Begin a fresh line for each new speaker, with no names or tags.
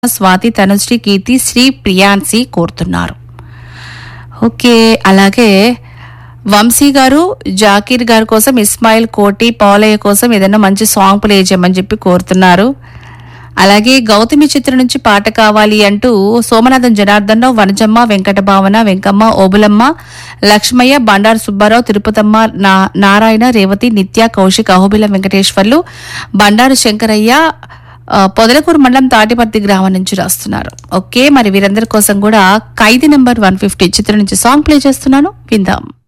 స్వాతి తనుశ్రీ కీర్తి శ్రీ ప్రియాన్సి కోరుతున్నారు ఓకే అలాగే వంశీ గారు జాకీర్ గారి కోసం ఇస్మాయిల్ కోటి పౌలయ్య కోసం ఏదైనా మంచి సాంగ్ ప్లే చేయమని చెప్పి కోరుతున్నారు అలాగే గౌతమి చిత్రం నుంచి పాట కావాలి అంటూ సోమనాథం జనార్దన్ రావు వనజమ్మ వెంకట భావన వెంకమ్మ ఓబులమ్మ లక్ష్మయ్య బండారు సుబ్బారావు తిరుపతమ్మ నా- నారాయణ రేవతి నిత్య కౌశిక్ అహోబిల వెంకటేశ్వర్లు బండారు శంకరయ్య ఆ, పొదలకూరు మండలం తాటిపర్తి గ్రామం నుంచి రాస్తున్నారు ఓకే మరి వీరందరి కోసం కూడా ఖైదీ నెంబర్ వన్ ఫిఫ్టీ చిత్రం నుంచి సాంగ్ ప్లే చేస్తున్నాను విందాం